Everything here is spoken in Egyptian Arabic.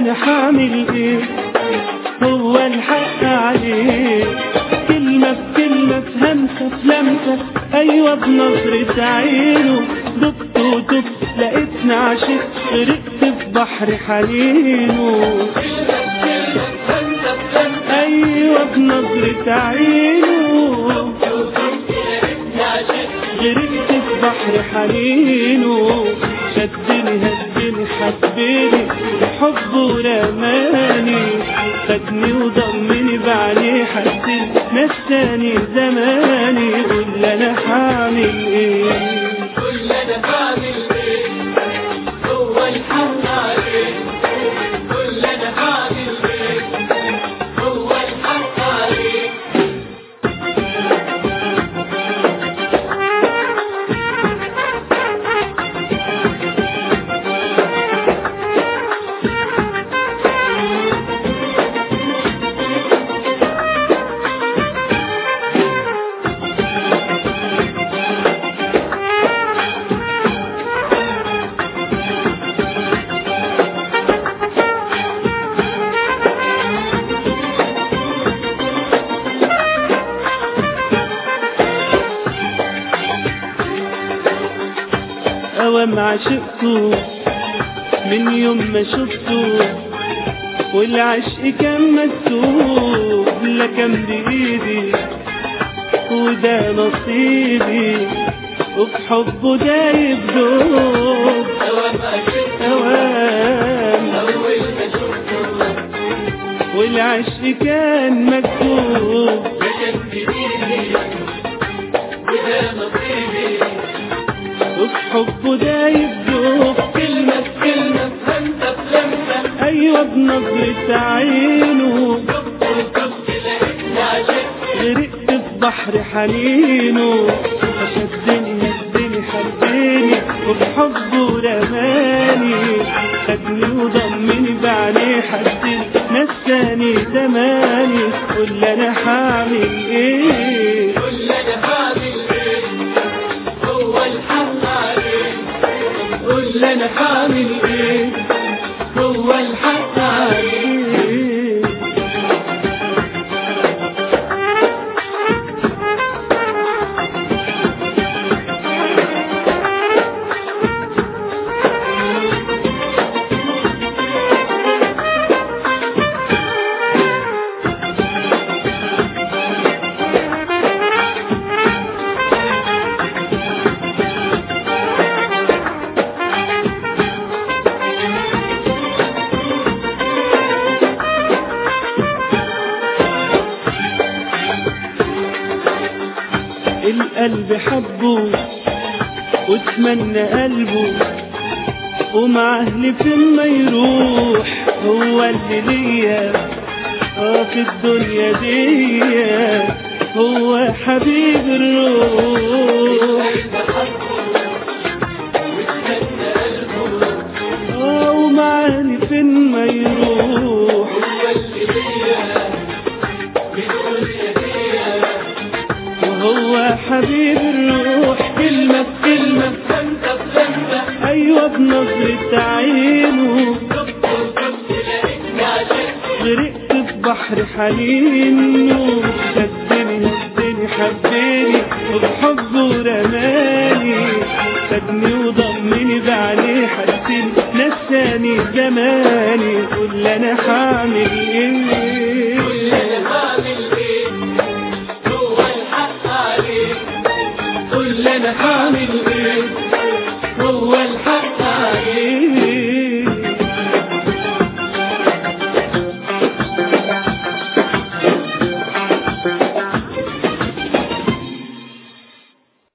انا حامل ايه هو الحق عليه كلمة في كلمة في همسة في لمسة أيوة بنظرة عينه دبت ودبت لقيتني عشقت غرقت في بحر حنينه أيوة بنظرة عينه غرقت في بحر حنينه شدني هدني حبني حبه رماني خدني وضمني بعليه حسن نساني زماني قول انا حامل ايه كل انا بعمل ايه هو الحق عليه كل انا بعمل ايه هو الحق عليه اوام عشقته من يوم ما شفته والعشق كان مكتوب لا كان بايدي وده نصيبي وفي حبه دايب دوب اوام عشقت اوام اول ما شفته والعشق كان مكتوب كان بايدي وده نصيبي وفي حبه دايب دوب كلمة في كلمة في همسة في لمسة ايوه بنظرة عينه دبت ودبت لقيتني عشقت غرقت في بحر حنينه فشدني هدني حبني وبحبه رماني خدني وضمني بعينيه حسن نساني زماني قول انا حامل ايه كل انا بعمل ايه هو الحق عليه قول انا حامل ايه هو الحق عليه القلب حبه واتمنى قلبه ومع اهلي فين ما يروح هو اللي ليا اه في الدنيا دي هو حبيب الروح اه ومع اهلي فين ما يروح وهو حبيب الروح كلمة في كلمة همسة في لمسة أيوة بنظرة عينه دبت ودبت لقيتني عشقت غرقت في بحر حنينه شدني هدني حبني وبحبه رماني خدني وضمني بعليه حسن نساني زماني قول انا حامل ايه كل انا بعمل ايه هو الحق عليه قول انا حامل ايه